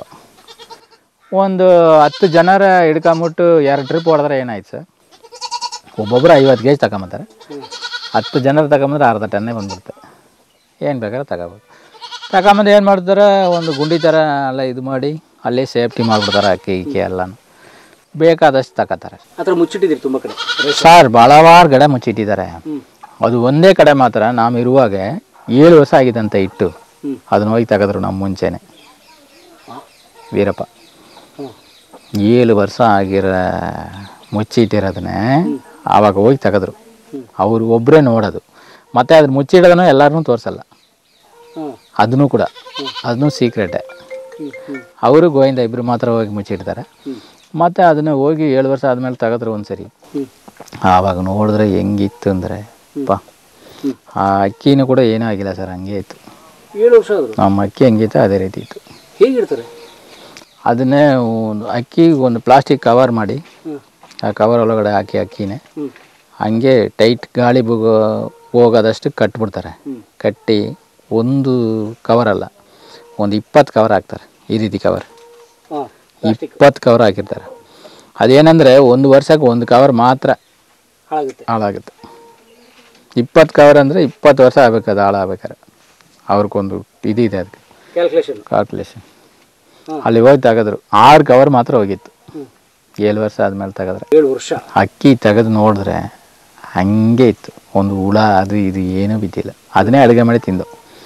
ಒಂದು ಹತ್ತು ಜನರ ಹಿಡ್ಕೊಂಬಿಟ್ಟು ಎರಡು ಟ್ರಿಪ್ ಹೊಡೆದ್ರೆ ಏನಾಯ್ತು ಸರ್ ಒಬ್ಬೊಬ್ಬರು ಐವತ್ತು ಕೆ ಜಿ ತಗೊಂಬತ್ತಾರೆ ಹತ್ತು ಜನರು ತಗೊಂಬಂದ್ರೆ ಅರ್ಧ ಟನ್ನೇ ಬಂದ್ಬಿಡುತ್ತೆ ಏನು ಬೇಕಾದ್ರೆ ತಗೋಬೋದು ತಗೊಂಬಂದು ಏನು ಮಾಡ್ತಾರೆ ಒಂದು ಗುಂಡಿ ಥರ ಎಲ್ಲ ಇದು ಮಾಡಿ ಅಲ್ಲೇ ಸೇಫ್ಟಿ ಮಾಡಿಬಿಡ್ತಾರೆ ಅಕ್ಕಿ ಇಕ್ಕಿ ಎಲ್ಲನೂ ಬೇಕಾದಷ್ಟು ತಗೋತಾರೆ ಆ ಥರ ಮುಚ್ಚಿಟ್ಟಿದ್ದೀರಿ ತುಂಬ ಕಡೆ ಸರ್ ಭಾಳವಾರು ಕಡೆ ಮುಚ್ಚಿಟ್ಟಿದ್ದಾರೆ ಹ್ಞೂ ಅದು ಒಂದೇ ಕಡೆ ಮಾತ್ರ ನಾವು ಇರುವಾಗ ಏಳು ವರ್ಷ ಆಗಿದಂತ ಇಟ್ಟು ಹ್ಞೂ ಅದನ್ನ ಹೋಗಿ ತೆಗೆದ್ರು ನಮ್ಮ ಮುಂಚೆನೆ ವೀರಪ್ಪ ಹ್ಞೂ ಏಳು ವರ್ಷ ಆಗಿರೋ ಮುಚ್ಚಿಟ್ಟಿರೋದನ್ನೇ ಆವಾಗ ಹೋಗಿ ತೆಗೆದ್ರು ಅವರು ಒಬ್ಬರೇ ನೋಡೋದು ಮತ್ತು ಅದ್ರ ಮುಚ್ಚಿಡೋದನ್ನು ಎಲ್ಲರನ್ನೂ ತೋರಿಸಲ್ಲ ಹಾಂ ಅದನ್ನು ಕೂಡ ಅದನ್ನು ಸೀಕ್ರೆಟೇ ಹ್ಞೂ ಹ್ಞೂ ಅವರು ಗೋವಿಂದ ಇಬ್ಬರು ಮಾತ್ರ ಹೋಗಿ ಮುಚ್ಚಿಡ್ತಾರೆ ಹ್ಞೂ ಮತ್ತು ಅದನ್ನು ಹೋಗಿ ಏಳು ವರ್ಷ ಆದಮೇಲೆ ತೆಗೆದ್ರು ಒಂದು ಸರಿ ಹ್ಞೂ ಆವಾಗ ನೋಡಿದ್ರೆ ಹೆಂಗಿತ್ತು ಅಂದರೆ ಪಾ ಹ್ಞೂ ಆ ಅಕ್ಕಿನೂ ಕೂಡ ಏನೂ ಆಗಿಲ್ಲ ಸರ್ ಹಂಗೆ ಇತ್ತು ಏಳು ವರ್ಷ ಆದರು ನಮ್ಮ ಅಕ್ಕಿ ಹೆಂಗಿತ್ತು ಅದೇ ರೀತಿ ಇತ್ತು ಹೇಗಿರ್ತಾರೆ ಅದನ್ನೇ ಒಂದು ಅಕ್ಕಿ ಒಂದು ಪ್ಲಾಸ್ಟಿಕ್ ಕವರ್ ಮಾಡಿ ಹ್ಞೂ ಆ ಕವರ್ ಒಳಗಡೆ ಹಾಕಿ ಅಕ್ಕಿನೇ ಹ್ಞೂ ಹಂಗೆ ಟೈಟ್ ಗಾಳಿ ಬುಗ ಹೋಗೋದಷ್ಟು ಕಟ್ಬಿಡ್ತಾರೆ ಹ್ಞೂ ಕಟ್ಟಿ ಒಂದು ಕವರ್ ಅಲ್ಲ ಒಂದು ಇಪ್ಪತ್ತು ಕವರ್ ಹಾಕ್ತಾರೆ ಈ ರೀತಿ ಕವರ್ ಹಾಂ ಇಪ್ಪತ್ತು ಕವರ್ ಹಾಕಿರ್ತಾರೆ ಅದೇನೆಂದರೆ ಒಂದು ವರ್ಷಕ್ಕೆ ಒಂದು ಕವರ್ ಮಾತ್ರ ಹಾಳಾಗುತ್ತೆ ಹಾಳಾಗುತ್ತೆ ಇಪ್ಪತ್ತು ಕವರ್ ಅಂದರೆ ಇಪ್ಪತ್ತು ವರ್ಷ ಆಗ್ಬೇಕು ಅದು ಹಾಳಾಗ್ಬೇಕಾರೆ ಅವ್ರಿಗೊಂದು ಇದು ಇದೆ ಅದಕ್ಕೆ ಕ್ಯಾಲ್ಕುಲೇಷನ್ ಕ್ಯಾಲ್ಕುಲೇಷನ್ ಹಾಂ. ಅಲ್ಲಿ ಹೋಗಿ ತೆಗೆದ್ರು ಆರು ಕವರ್ ಮಾತ್ರ ಹೋಗಿತ್ತು ಹ್ಞೂ ಏಳು ವರ್ಷ ಆದಮೇಲೆ ತೆಗೆದ್ರೆ ಏಳು ವರ್ಷ ಅಕ್ಕಿ ತೆಗೆದು ನೋಡಿದ್ರೆ ಹಂಗೆ ಇತ್ತು ಒಂದು ಹುಳ ಅದು ಇದು ಏನೂ ಬಿದ್ದಿಲ್ಲ ಅದನ್ನೇ ಅಡುಗೆ ಮಾಡಿ ತಿಂದು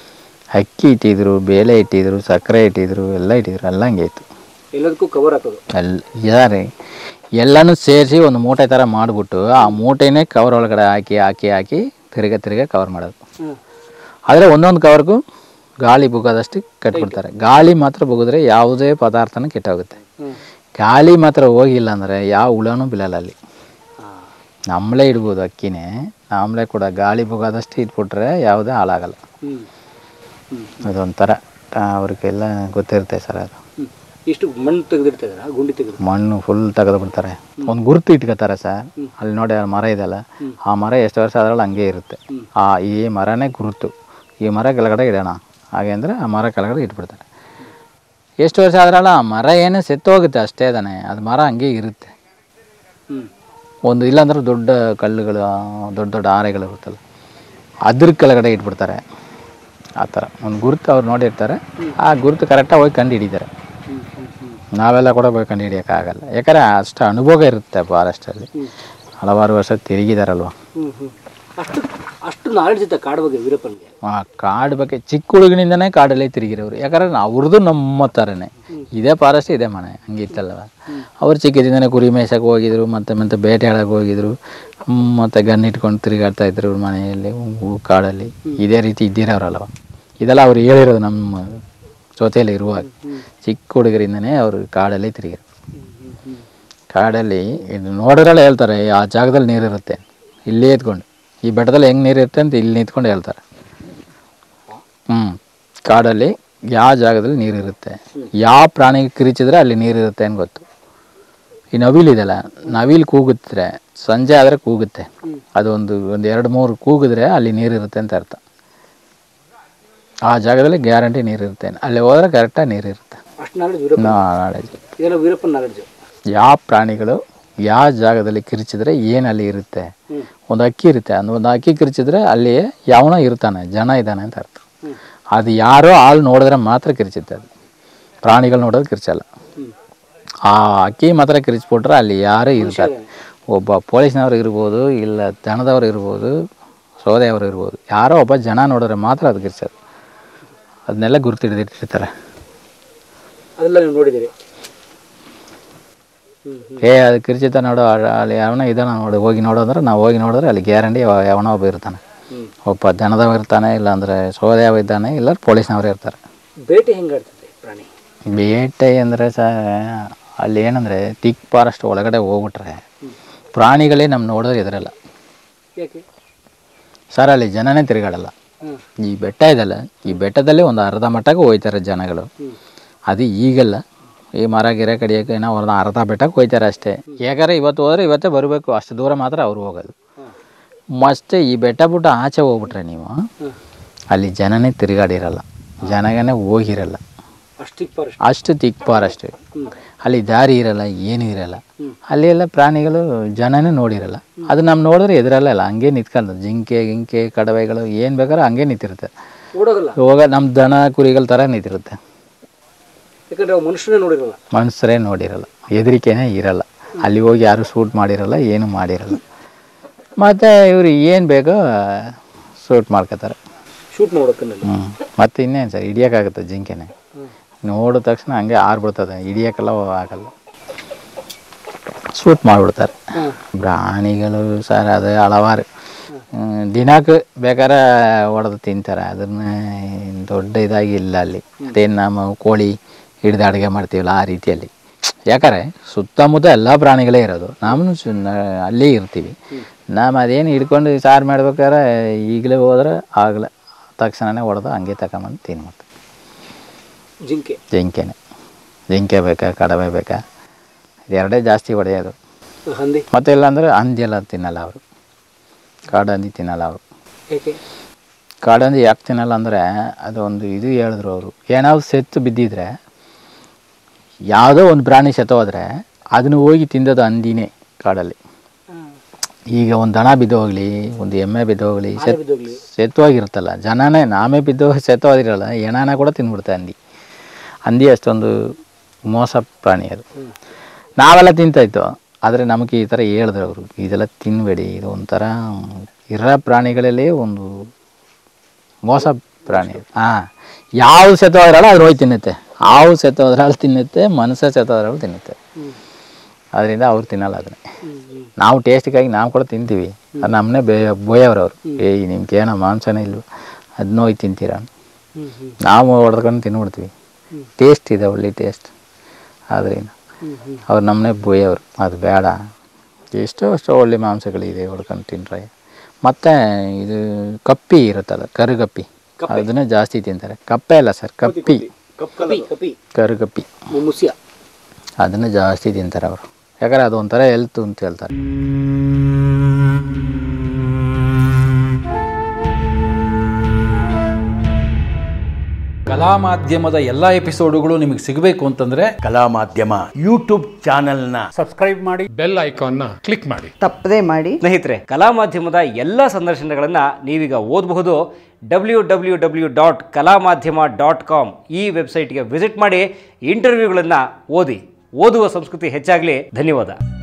ಅಕ್ಕಿ ಇಟ್ಟಿದ್ರು ಬೇಳೆ ಇಟ್ಟಿದ್ರು ಸಕ್ಕರೆ ಇಟ್ಟಿದ್ರು ಎಲ್ಲ ಇಟ್ಟಿದ್ರು ಎಲ್ಲ ಹಂಗೆ ಇತ್ತು ಎಲ್ಲದಕ್ಕೂ ಕವರ್ ಹಾಕೋದು ಎಲ್ಲ ಇದಾರೆ ಎಲ್ಲನೂ ಸೇರಿಸಿ ಒಂದು ಮೂಟೆ ಥರ ಮಾಡಿಬಿಟ್ಟು ಆ ಮೂಟೆನೇ ಕವರ್ ಒಳಗಡೆ ಹಾಕಿ ಹಾಕಿ ಹಾಕಿ ತಿರ್ಗ ತಿರ್ಗ ಕವರ್ ಮಾಡೋದು ಹ್ಞೂ ಆದರೆ ಒಂದೊಂದು ಕವರ್ಗೂ ಗಾಳಿ ಬುಗೋದಷ್ಟು ಕಟ್ಬಿಡ್ತಾರೆ ಗಾಳಿ ಮಾತ್ರ ಬುಗಿದ್ರೆ ಯಾವುದೇ ಪದಾರ್ಥನೂ ಕೆಟ್ಟೋಗುತ್ತೆ ಹ್ಞೂ ಗಾಳಿ ಮಾತ್ರ ಹೋಗಿಲ್ಲ ಅಂದರೆ ಯಾವ ಹುಳನೂ ಬೀಳಲ್ಲ ಅಲ್ಲಿ ಹಾಂ ನಮ್ಮಳೇ ಇಡ್ಬೋದು ಅಕ್ಕಿನೇ ನಮ್ಮಳೇ ಕೂಡ ಗಾಳಿ ಬುಗೋದಷ್ಟು ಇಟ್ಬಿಟ್ರೆ ಯಾವುದೇ ಹಾಳಾಗಲ್ಲ ಹ್ಞೂ ಹ್ಞೂ ಅದೊಂಥರ ಆ, ಅವ್ರಿಗೆಲ್ಲ ಗೊತ್ತಿರುತ್ತೆ ಸರ್ ಅದು ಹ್ಞೂ ಇಷ್ಟು ಮಣ್ಣು ತೆಗೆದಿರ್ತಾರೆ ಗುಂಡಿ ತೆಗೆದು ಮಣ್ಣು ಫುಲ್ ತೆಗೆದು ಬಿಡ್ತಾರೆ ಒಂದು ಗುರುತು ಇಟ್ಕೋತಾರೆ ಸರ್ ಅಲ್ಲಿ ನೋಡಿ ಆ ಮರ ಇದೆಯಲ್ಲ ಆ ಮರ ಎಷ್ಟು ವರ್ಷ ಆದ್ರಲ್ಲಿ ಹಂಗೆ ಇರುತ್ತೆ ಆ ಈ ಮರನೇ ಗುರುತು ಈ ಮರ ಕೆಳಗಡೆ ಇಡೋಣ ಹಾಗೆ ಅಂದರೆ ಆ ಮರ ಕೆಳಗಡೆ ಇಟ್ಬಿಡ್ತಾರೆ ಎಷ್ಟು ವರ್ಷ ಆದ್ರಲ್ಲ ಆ ಮರ ಏನು ಸೆತ್ತೋಗುತ್ತೆ ಅಷ್ಟೇ ತಾನೆ ಅದು ಮರ ಹಂಗೆ ಇರುತ್ತೆ ಹ್ಞೂ ಒಂದು ಇಲ್ಲಾಂದ್ರೆ ದೊಡ್ಡ ಕಲ್ಲುಗಳು ಆ, ದೊಡ್ಡ ದೊಡ್ಡ ಆರೆಗಳು ಇರುತ್ತಲ್ಲ ಅದ್ರ ಕೆಳಗಡೆ ಇಟ್ಬಿಡ್ತಾರೆ ಆ ಥರ ಒಂದು ಗುರುತು ಅವ್ರು ನೋಡಿರ್ತಾರೆ ಆ ಗುರುತು ಕರೆಕ್ಟಾಗಿ ಹೋಗಿ ಕಂಡು ಹಿಡಿತಾರೆ ಹ್ಞೂ ಹ್ಞೂ ಹ್ಞೂ ನಾವೆಲ್ಲ ಕೂಡ ಹೋಗಿ ಕಂಡು ಹಿಡಿಯೋಕ್ಕಾಗಲ್ಲ ಯಾಕಂದರೆ ಅಷ್ಟು ಅನುಭವ ಇರುತ್ತೆ ಫಾರೆಸ್ಟಲ್ಲಿ ಹಲವಾರು ವರ್ಷ ತಿರುಗಿದಾರಲ್ವ ಹ್ಞೂ ಹ್ಞೂ ಅಷ್ಟು ಅಷ್ಟು ನಾಲೆಡ್ಜ್ ಇತ್ತ ಕಾಡು ಬಗ್ಗೆ ವೀರಪ್ಪನಿಗೆ ಆ ಕಾಡು ಬಗ್ಗೆ ಚಿಕ್ಕ ಹುಡುಗನಿಂದನೇ ಕಾಡಲ್ಲೇ ತಿರುಗಿರೋರು ಯಾಕಂದ್ರೆ ಅವ್ರದ್ದು ನಮ್ಮ ಥರನೇ ಇದೇ ಫಾರೆಸ್ಟ್ ಇದೇ ಮನೆ ಹಂಗಿತ್ತಲ್ವ ಅವ್ರು ಚಿಕ್ಕದಿಂದನೇ ಕುರಿ ಮೇಯ್ಸಕ್ಕೆ ಹೋಗಿದ್ರು ಮತ್ತೆ ಮತ್ತೆ ಬೇಟೆ ಆಡೋಕೆ ಹೋಗಿದ್ರು ಹ್ಮ್, ಮತ್ತೆ ಗನ್ ಇಟ್ಕೊಂಡು ತಿರುಗಾಡ್ತಾ ಇದ್ರು ಅವ್ರ ಮನೆಯಲ್ಲಿ ಊ- ಕಾಡಲ್ಲಿ ಇದೇ ರೀತಿ ಇದ್ದಿರೋರಲ್ವ ಇದೆಲ್ಲ ಅವ್ರು ಹೇಳಿರೋದು ನಮ್ಮ ಜೊತೆಯಲ್ಲಿ ಇರುವಾಗ ಚಿಕ್ಕ ಹುಡುಗರಿಂದನೇ ಅವರು ಕಾಡಲ್ಲಿ ತಿರುಗಿರು ಕಾಡಲ್ಲಿ ಇದು ನೋಡಿದ್ರಲ್ಲ ಹೇಳ್ತಾರೆ ಆ ಜಾಗದಲ್ಲಿ ನೀರಿರುತ್ತೆ ಇಲ್ಲೇ ಎತ್ಕೊಂಡು ಈ ಬೆಟ್ಟದಲ್ಲಿ ಹೆಂಗೆ ನೀರು ಇರುತ್ತೆ ಅಂತ ಇಲ್ಲಿ ನಿಂತ್ಕೊಂಡು ಹೇಳ್ತಾರೆ ಹ್ಞೂ ಕಾಡಲ್ಲಿ ಯಾವ ಜಾಗದಲ್ಲಿ ನೀರಿರುತ್ತೆ ಯಾವ ಪ್ರಾಣಿಗೆ ಕಿರಿಚಿದ್ರೆ ಅಲ್ಲಿ ನೀರಿರುತ್ತೆ ಅಂತ ಗೊತ್ತು ಈ ನವಿಲಿದೆಲ್ಲ ನವಿಲು ಕೂಗುತ್ತಿದ್ರೆ ಸಂಜೆ ಆದರೆ ಕೂಗುತ್ತೆ ಅದೊಂದು ಒಂದು ಎರಡು ಮೂರು ಕೂಗಿದ್ರೆ ಅಲ್ಲಿ ನೀರಿರುತ್ತೆ ಅಂತ ಅರ್ಥ ಆ ಜಾಗದಲ್ಲಿ ಗ್ಯಾರಂಟಿ ನೀರಿರುತ್ತೆ ಅಲ್ಲಿ ಹೋದ್ರೆ ಕರೆಕ್ಟಾಗಿ ನೀರಿರುತ್ತೆ ಅಷ್ಟು ನಾಲೆಡ್ಜ್ ವೀರಪ್ಪ ನಾಳೆಜ್ ಇದೆಲ್ಲ ವೀರಪ್ಪನ ನಾಲೆಡ್ಜ್ ಯಾವ ಪ್ರಾಣಿಗಳು ಯಾವ ಜಾಗದಲ್ಲಿ ಕಿರಿಚಿದ್ರೆ ಏನು ಅಲ್ಲಿ ಇರುತ್ತೆ ಹ್ಞೂ ಒಂದು ಅಕ್ಕಿ ಇರುತ್ತೆ ಅದು ಒಂದು ಅಕ್ಕಿ ಕಿರಿಚಿದ್ರೆ ಅಲ್ಲಿ ಯಾವನೋ ಇರ್ತಾನೆ ಜನ ಇದ್ದಾನೆ ಅಂತ ಅರ್ಥ ಹ್ಞೂ ಅದು ಯಾರೋ ಆಳು ನೋಡಿದ್ರೆ ಮಾತ್ರ ಕಿರಿಚುತ್ತೆ ಅದು ಪ್ರಾಣಿಗಳು ನೋಡೋದು ಕಿರ್ಚಲ್ಲ ಹ್ಞೂ ಆ ಅಕ್ಕಿ ಮಾತ್ರ ಕಿರಿಚ್ಬಿಟ್ರೆ ಅಲ್ಲಿ ಯಾರೂ ಇರ್ತಾರೆ ಒಬ್ಬ ಪೊಲೀಸ್ನವ್ರು ಇರ್ಬೋದು ಇಲ್ಲ ದನದವ್ರು ಇರ್ಬೋದು ಸೋದೆಯವರು ಇರ್ಬೋದು ಯಾರೋ ಒಬ್ಬ ಜನ ನೋಡಿದ್ರೆ ಮಾತ್ರ ಅದು ಕಿರ್ಚೋದು ಅದನ್ನೆಲ್ಲ ಗುರುತು ಹಿಡಿದಿಟ್ಟಿರ್ತಾರೆ ಅದೆಲ್ಲ ನೀವು ನೋಡಿದ್ದೀರಿ ಹ್ಞೂ ಹ್ಞೂ ಏ ಅದು ಕಿರ್ಚಿತ ನೋಡು ಆ- ಅಲ್ಲಿ ಯಾವನೋ ಇದಾನ ನೋಡು ಹೋಗಿ ನೋಡೋದ್ರೆ ನಾವು ಹೋಗಿ ನೋಡಿದ್ರೆ ಅಲ್ಲಿ ಗ್ಯಾರಂಟಿ ಯಾವನೋ ಒಬ್ಬ ಇರ್ತಾನೆ ಹ್ಞೂ ಒಬ್ಬ ದನದವ ಇರ್ತಾನೆ ಇಲ್ಲಾಂದರೆ ಸೋದೆಯವ ಇದ್ದಾನೆ ಇಲ್ಲ ಪೊಲೀಸ್ನವರು ಇರ್ತಾರೆ ಬೇಟೆ ಹೆಂಗೆ ಆಡ್ತದೆ ಪ್ರಾಣಿ ಬೇಟೆ ಅಂದರೆ ಸ ಅಲ್ಲಿ ಏನಂದರೆ ತಿಕ್ ಫಾರೆಸ್ಟ್ ಒಳಗಡೆ ಹೋಗ್ಬಿಟ್ರೆ ಪ್ರಾಣಿಗಳೇ ನಮ್ಮ ನೋಡಿದ್ರೆ ಎದುರಲ್ಲ ಯಾಕೆ ಸರ್ ಅಲ್ಲಿ ಜನನೇ ತಿರುಗಾಡಲ್ಲ ಹ್ಞೂ ಈ ಬೆಟ್ಟ ಇದೆಲ್ಲ ಈ ಬೆಟ್ಟದಲ್ಲಿ ಒಂದು ಅರ್ಧ ಮಟ್ಟಕ್ಕೆ ಹೋಯ್ತಾರೆ ಜನಗಳು ಹ್ಞೂ ಅದು ಈಗಲ್ಲ ಈ ಮರ ಗಿರ ಕಡಿಯೋಕೆ ಏನೋ ಅವ್ರನ್ನ ಅರ್ಧ ಬೆಟ್ಟಕ್ಕೆ ಹೋಯ್ತಾರೆ ಅಷ್ಟೇ ಯಾಕಂದ್ರೆ ಇವತ್ತು ಹೋದ್ರೆ ಇವತ್ತೇ ಬರಬೇಕು ಅಷ್ಟು ದೂರ ಮಾತ್ರ ಅವ್ರು ಹೋಗೋದು ಮತ್ತೆ ಈ ಬೆಟ್ಟ ಬಿಟ್ಟು ಆಚೆ ಹೋಗ್ಬಿಟ್ರೆ ನೀವು ಅಲ್ಲಿ ಜನನೇ ತಿರುಗಾಡಿರಲ್ಲ ಜನಗನೇ ಹೋಗಿರಲ್ಲ ಅಷ್ಟಿಗೆ ಫಾರೆಸ್ಟ್ ಅಷ್ಟು ತಿಕ್ಪಾರಷ್ಟು ಅಲ್ಲಿ ದಾರಿ ಇರಲ್ಲ ಏನೂ ಇರಲ್ಲ ಅಲ್ಲಿ ಎಲ್ಲ ಪ್ರಾಣಿಗಳು ಜನನೇ ನೋಡಿರಲ್ಲ ಅದು ನಮ್ಮ ನೋಡಿದ್ರೆ ಎದುರಲ್ಲ ಅಲ್ಲ ಹಂಗೆ ನಿಂತ್ಕೊಂಡು ಜಿಂಕೆ ಗಿಂಕೆ ಕಡವೆಗಳು ಏನು ಬೇಕಾದ್ರೂ ಹಂಗೆ ನಿಂತಿರುತ್ತೆ ಓಡೋಗಲ್ಲ ಹೋಗ ನಮ್ಮ ದನ ಕುರಿಗಳ ಥರ ನಿಂತಿರುತ್ತೆ ಯಾಕಂದ್ರೆ ಅವು ಮನುಷ್ಯನೇ ನೋಡಿರಲ್ಲ ಮನುಷ್ಯರೇ ನೋಡಿರಲ್ಲ ಹೆದರಿಕೆನೇ ಇರಲ್ಲ ಅಲ್ಲಿ ಹೋಗಿ ಯಾರು ಶೂಟ್ ಮಾಡಿರಲ್ಲ ಏನು ಮಾಡಿರಲ್ಲ ಮತ್ತು ಇವರು ಏನು ಬೇಕೋ ಶೂಟ್ ಮಾಡ್ಕೋತಾರೆ ಶೂಟ್ ಮಾಡೋಕ್ಕನ್ನೆಲ್ಲ ಹ್ಞೂ ಮತ್ತು ಇನ್ನೇನು ಸರ್ ಹಿಡಿಯೋಕ್ಕಾಗುತ್ತೆ ಜಿಂಕೆನೆ ನೋಡಿದ ತಕ್ಷಣ ಹಂಗೆ ಆರ್ಬಿಡ್ತದೆ ಹಿಡಿಯೋಕ್ಕೆಲ್ಲ ಆಗಲ್ಲ ಶೂಟ್ ಮಾಡಿಬಿಡ್ತಾರೆ ಪ್ರಾಣಿಗಳು ಸರ್ ಅದು ಹಲವಾರು ಹ್ಮ್, ದಿನಕ್ಕೆ ಬೇಕಾದ್ರೆ ಹೊಡೆದು ತಿಂತಾರೆ ಅದನ್ನ ಏನ್ ದೊಡ್ಡ ಇದಾಗಿ ಇಲ್ಲ ಅಲ್ಲಿ ಅದೇನು ನಾವು ಕೋಳಿ ಹಿಡ್ದು ಅಡುಗೆ ಮಾಡ್ತೀವಲ್ಲ ಆ ರೀತಿಯಲ್ಲಿ ಯಾಕಂದ್ರೆ ಸುತ್ತಮುತ್ತ ಎಲ್ಲ ಪ್ರಾಣಿಗಳೇ ಇರೋದು ನಾವು ಅಲ್ಲೇ ಇರ್ತೀವಿ ನಾವು ಅದೇನು ಹಿಡ್ಕೊಂಡು ಸಾರು ಮಾಡ್ಬೇಕಾದ್ರೆ ಈಗಲೇ ಹೋದ್ರೆ ಆಗಲ್ಲ ತಕ್ಷಣನೇ ಹೊಡೆದು ಹಂಗೆ ತಗೊಂಬಂದು ತಿನ್ಬಿಡ್ತೀವಿ ಜಿಂಕೆ ಜಿಂಕೆನೆ ಜಿಂಕೆ ಬೇಕಾ ಕಡವೆ ಬೇಕಾ ಇದೆರಡೇ ಜಾಸ್ತಿ ಹೊಡೆಯೋದು ಹಂದಿ ಮತ್ತೆ ಇಲ್ಲಾಂದ್ರೆ ಹಂದಿ ಎಲ್ಲ ತಿನ್ನಲ್ಲ ಅವರು ಕಾಡು ಹಂದಿ ತಿನ್ನಲ್ಲ ಅವರು ಏಕೆ ಕಾಡು ಹಂದಿ ಯಾಕೆ ತಿನ್ನಲ್ಲ ಅಂದರೆ ಅದು ಒಂದು ಇದು ಹೇಳಿದ್ರು ಅವರು ಏನಾದ್ರು ಸೆತ್ತು ಬಿದ್ದಿದ್ರೆ ಯಾವುದೋ ಒಂದು ಪ್ರಾಣಿ ಸತ್ತೋದ್ರೆ ಅದನ್ನು ಹೋಗಿ ತಿಂದದು ಹಂದಿನೇ ಕಾಡಲ್ಲಿ ಈಗ ಒಂದು ದನ ಬಿದ್ದೋಗ್ಲಿ ಒಂದು ಎಮ್ಮೆ ಬಿದ್ದೋಗ್ಲಿ ಸೆತ್ ಬಿದ್ದೋಗ್ಲಿ ಸೆತ್ತೋಗಿರುತ್ತಲ್ಲ ಜನನೇ ನಾಮೇ ಬಿದ್ದು ಸೆತ್ತೋದಿರಲ್ಲ ಎಣನ ಕೂಡ ತಿಂದ್ಬಿಡುತ್ತೆ ಹಂದಿ ಹಂದಿ ಅಷ್ಟೊಂದು ಮೋಸ ಪ್ರಾಣಿ ಅದು ನಾವೆಲ್ಲ ತಿಂತಾಯಿತ್ತು ಆದರೆ ನಮಗೆ ಈ ಥರ ಹೇಳಿದ್ರು ಅವರು ಇದೆಲ್ಲ ತಿನ್ನಬೇಡಿ ಇದು ಒಂಥರ ಇರೋ ಪ್ರಾಣಿಗಳಲ್ಲಿ ಒಂದು ಮೋಸ ಪ್ರಾಣಿ ಹಾಂ ಯಾವ್ದು ಸೆತ್ತೋದ್ರಲ್ಲ ಅದ್ರ ಹೋಗಿ ತಿನ್ನುತ್ತೆ ಹಾವು ಸೆತ್ತೋದ್ರಲ್ಲಿ ತಿನ್ನುತ್ತೆ ಮನುಷ್ಯ ಸೆತ್ತೋದ್ರಲ್ಲಿ ತಿನ್ನುತ್ತೆ ಅದರಿಂದ ಅವ್ರು ತಿನ್ನಲ್ಲ ಅದನ್ನ ನಾವು ಟೇಸ್ಟಿಗಾಗಿ ನಾವು ಕೂಡ ತಿಂತೀವಿ ಅದು ನಮ್ಮನ್ನೇ ಬೇ ಬೋಯವ್ರು ಅವರು ಏಯ್ ನಿಮ್ಗೆ ಏನೋ ಮಾಂಸನೇ ಇಲ್ವ ಅದನ್ನ ಹೋಗಿ ತಿಂತೀರಾ ಹ್ಮ್ ಹ್ಮ್ ನಾವು ಹೊಡೆದ್ಕೊಂಡು ತಿನ್ಬಿಡ್ತೀವಿ ಟೇಸ್ಟ್ ಇದೆ ಒಳ್ಳೆ ಟೇಸ್ಟ್ ಆದ್ರಿಂದ ಹ್ಮ್ ಹ್ಮ್ ಅವ್ರು ನಮ್ಮನ್ನೇ ಬೋಯವ್ರು ಅದು ಬೇಡ ಎಷ್ಟೋ ಅಷ್ಟೋ ಒಳ್ಳೆ ಮಾಂಸಗಳಿದೆ ಹೊಡ್ಕೊಂಡು ತಿನ್ರೆ ಮತ್ತು ಇದು ಕಪ್ಪಿ ಇರುತ್ತಲ್ಲ ಕರುಗಪ್ಪಿ ಅದನ್ನೇ ಜಾಸ್ತಿ ತಿಂತಾರೆ ಕಪ್ಪೆ ಅಲ್ಲ ಸರ್ ಕಪ್ಪಿ ಕಪ್ಪಿ ಕಪ್ಪಿ ಕರುಗಪ್ಪಿ ಮುಸ್ಯ ಅದನ್ನೇ ಜಾಸ್ತಿ ತಿಂತಾರೆ ಅವರು ಯಾಕಂದ್ರೆ ಅದು ಒಂಥರ ಹೆಲ್ತ್ ಅಂತ ಹೇಳ್ತಾರೆ ಕಲಾ ಮಾಧ್ಯಮದ ಎಲ್ಲ ಎಪಿಸೋಡುಗಳು ನಿಮಗೆ ಸಿಗಬೇಕು ಅಂತಂದ್ರೆ ಕಲಾ ಮಾಧ್ಯಮ ಯೂಟ್ಯೂಬ್ ಚಾನೆಲ್ನ ಬೆಲ್ ಐಕಾನ್ನ ಕ್ಲಿಕ್ ಮಾಡಿ ತಪ್ಪದೇ ಮಾಡಿ ಸ್ನೇಹಿತರೆ ಕಲಾ ಮಾಧ್ಯಮದ ಎಲ್ಲ ಸಂದರ್ಶನಗಳನ್ನು ನೀವೀಗ ಓದಬಹುದು ಡಬ್ಲ್ಯೂ ಡಬ್ಲ್ಯೂ ಡಬ್ಲ್ಯೂ ಡಾಟ್ ಕಲಾ ಮಾಧ್ಯಮ ಡಾಟ್ ಕಾಮ್ ಈ ವೆಬ್ಸೈಟ್ಗೆ ವಿಸಿಟ್ ಮಾಡಿ ಇಂಟರ್ವ್ಯೂಗಳನ್ನು ಓದಿ ಓದುವ ಸಂಸ್ಕೃತಿ ಹೆಚ್ಚಾಗಲಿ ಧನ್ಯವಾದ